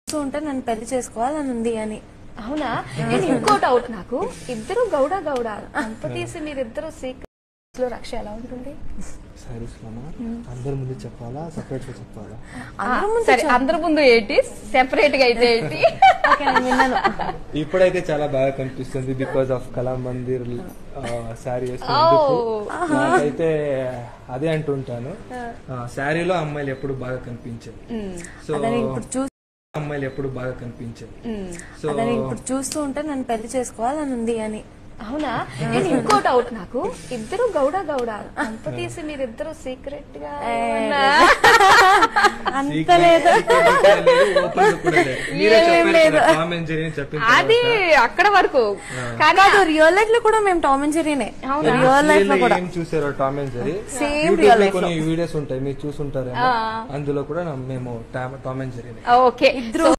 చూస్తూ ఉంటే నన్ను పెళ్లి చేసుకోవాలని ఉంది అని అవునా నేను ఇంకో డౌట్ నాకు ఇద్దరు గౌడ గౌడ అంత తీసి మీరిద్దరు సీక్రెట్ లో రక్ష ఎలా ఉంటుంది సారీస్ లోనా అందరి ముందు చెప్పాలా సపరేట్ గా చెప్పాలా ఆ, సరే అందరి ముందు ఏంటి సెపరేట్ గా అయితే ఏంటి ఓకే నేను విన్నాను ఇప్పుడైతే చాలా బాగా కనిపిస్తుంది బికాస్ ఆఫ్ కళా మందిర్ శారీ నాకైతే అదే అంటుంటాను శారీలో అమ్మాయిలు ఎప్పుడు బాగా కనిపించేది సో అదే ఇప్పుడు చూ అమ్మాయిలు ఎప్పుడు బాగా కనిపించేది సో అదే ఇప్పుడు చూస్తూ ఉంటే నన్ను పెళ్లి చేసుకోవాలని ఉంది అని అవునా నేను ఇంకో డౌట్ నాకు ఇద్దరు గౌడ గౌడ అంత తీసి మీరిద్దరు సీక్రెట్ గా ఏమన్నా? అంత లేదు కామెంట్ చేయని చెప్పింది అది అక్కడ వరకు కానీ కాదు రియల్ లైఫ్ లో కూడా మేము టామ్ అండ్ జెరీనే రియల్ లైఫ్ లో కూడా ఏం చూసారో Tom and Jerry Same YouTube real లో life కొన్ని వీడియోస్ ఉంటాయి మీరు చూసుంటారేమో అందులో కూడా నా- మేము టామ్ అండ్ జెరీనే ఓకే ఇద్దరు